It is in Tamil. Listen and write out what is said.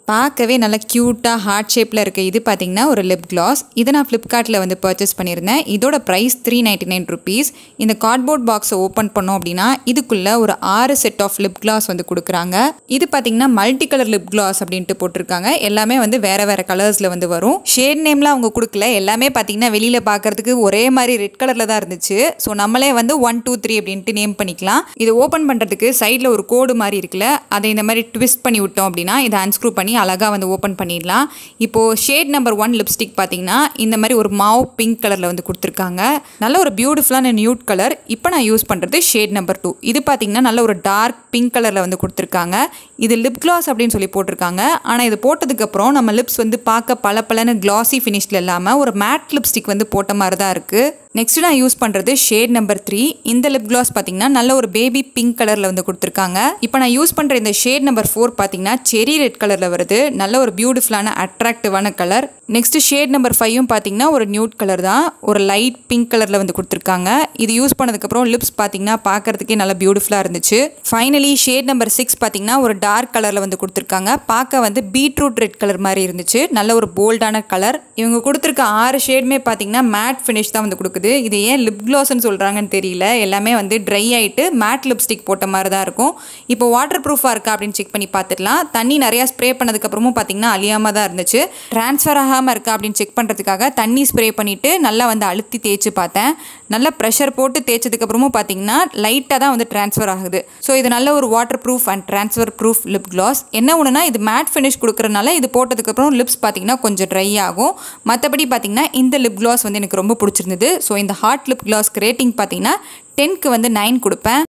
பார்க்கவே நல்லா க்யூட்டாக ஹார்ட் ஷேப்பில் இருக்க இது பார்த்தீங்கன்னா ஒரு லிப் கிளாஸ் இதை நான் ஃப்ளிப்கார்ட்டில் வந்து பர்ச்சேஸ் பண்ணியிருந்தேன் இதோட price three ninety nine rupees இந்த கார்ட்போர்ட் பாக்ஸை ஓப்பன் பண்ணோம் அப்படின்னா இதுக்குள்ளே ஒரு ஆறு செட் ஆஃப் லிப் கிளாஸ் வந்து கொடுக்குறாங்க இது பார்த்தீங்கன்னா மல்டி கலர் லிப் கிளாஸ் அப்படின்ட்டு போட்டிருக்காங்க எல்லாமே வந்து வேறு வேறு கலர்ஸில் வந்து வரும் ஷேட் நேம்லாம் அவங்க கொடுக்கல எல்லாமே பார்த்தீங்கன்னா வெளியில் பார்க்கறதுக்கு ஒரே மாதிரி ரெட் கலரில் தான் இருந்துச்சு ஸோ நம்மளே வந்து ஒன் டூ த்ரீ அப்படின்ட்டு நேம் பண்ணிக்கலாம் இது ஓப்பன் பண்ணுறதுக்கு சைடில் ஒரு கோடு மாதிரி இருக்குல்ல அதை இந்த மாதிரி ட்விஸ்ட் பண்ணி விட்டோம் அப்படின்னா இதை அன்ஸ்க்ரூ பண்ணி அழகாக வந்து ஓப்பன் பண்ணிடலாம் இப்போது ஷேட் நம்பர் ஒன் லிப்ஸ்டிக் பார்த்தீங்கன்னா இந்த மாதிரி ஒரு மாவ் பிங்க் கலரில் வந்து கொடுத்துருக்காங்க நல்ல ஒரு பியூட்டிஃபுல்லான நியூட் கலர் இப்போ நான் யூஸ் பண்ணுறது ஷேட் நம்பர் டூ இது பார்த்தீங்கன்னா நல்ல ஒரு டார்க் பிங்க் கலரில் வந்து கொடுத்துருக்காங்க இது லிப் கிளாஸ் அப்படின்னு சொல்லி போட்டிருக்காங்க ஆனால் இது போட்டதுக்கப்புறம் நம்ம லிப்ஸ் வந்து பார்க்க பல பலன்னு கிளாசி ஃபினிஷில் இல்லாமல் ஒரு மேட் லிப்ஸ்டிக் வந்து போட்ட மாதிரி தான் இருக்குது நெக்ஸ்ட் நான் யூஸ் பண்ணுறது ஷேட் நம்பர் த்ரீ இந்த லிப் கிளாஸ் பார்த்தீங்கன்னா நல்ல ஒரு பேபி பிங்க் கலரில் வந்து கொடுத்துருக்காங்க இப்போ நான் யூஸ் பண்ணுற இந்த ஷேட் நம்பர் ஃபோர் பார்த்தீங்கன்னா செரி ரெட் கலரில் வருது நல்ல ஒரு பியூட்டிஃபுல்லான அட்ராக்டிவான கலர் நெக்ஸ்ட் ஷேட் நம்பர் ஃபைவும் பார்த்தீங்கன்னா ஒரு நியூட் கலர் தான் ஒரு லைட் பிங்க் கலரில் வந்து கொடுத்துருக்காங்க இது யூஸ் பண்ணதுக்கப்புறம் லிப்ஸ் பார்த்தீங்கன்னா பார்க்கறதுக்கே நல்லா பியூட்டிஃபுல்லாக இருந்துச்சு ஃபைனலி ஷேட் நம்பர் சிக்ஸ் பார்த்தீங்கன்னா ஒரு டார்க் கலரில் வந்து கொடுத்துருக்காங்க பார்க்க வந்து பீட்ரூட் ரெட் கலர் மாதிரி இருந்துச்சு நல்ல ஒரு போல்டான கலர் இவங்க கொடுத்துருக்க ஆறு ஷேடுமே பார்த்தீங்கன்னா மேட் ஃபினிஷ் தான் வந்து கொடுக்குது இது ஏன் லிப் க்ளாஸ்ன்னு சொல்கிறாங்கன்னு தெரியல எல்லாமே வந்து ட்ரை ஆகிட்டு மேட் லிப்ஸ்டிக் போட்ட மாதிரி தான் இருக்கும் இப்போ வாட்டர் ப்ரூஃபாக இருக்கா அப்படின்னு செக் பண்ணி பார்த்துக்கலாம் தண்ணி நிறையா ஸ்ப்ரே பண்ணதுக்கப்புறமும் பார்த்தீங்கன்னா அழியாமல் தான் இருந்துச்சு ட்ரான்ஸ்ஃபர் ஆகாமல் இருக்கா அப்படின்னு செக் பண்ணுறதுக்காக தண்ணி ஸ்ப்ரே பண்ணிவிட்டு நல்லா வந்து அழுத்தி தேய்ச்சி பார்த்தேன் நல்லா ப்ரெஷர் போட்டு தேய்ச்சதுக்கப்புறமும் பார்த்தீங்கன்னா லைட்டாக தான் வந்து ட்ரான்ஸ்ஃபர் ஆகுது ஸோ இது நல்ல ஒரு water proof and transfer proof lip gloss என்ன ஒன்றுனா இது மேட் ஃபினிஷ் கொடுக்குறனால இது போட்டதுக்கப்புறம் லிப்ஸ் பார்த்தீங்கன்னா கொஞ்சம் ட்ரை ஆகும் மற்றபடி பார்த்தீங்கன்னா இந்த லிப் கிளாஸ் வந்து எனக்கு ரொம்ப பிடிச்சிருந்தது ஸோ இந்த ஹாட் லிப் கிளாஸ்க்கு ரேட்டிங் பார்த்தீங்கன்னா டென்க்கு வந்து நைன் கொடுப்பேன்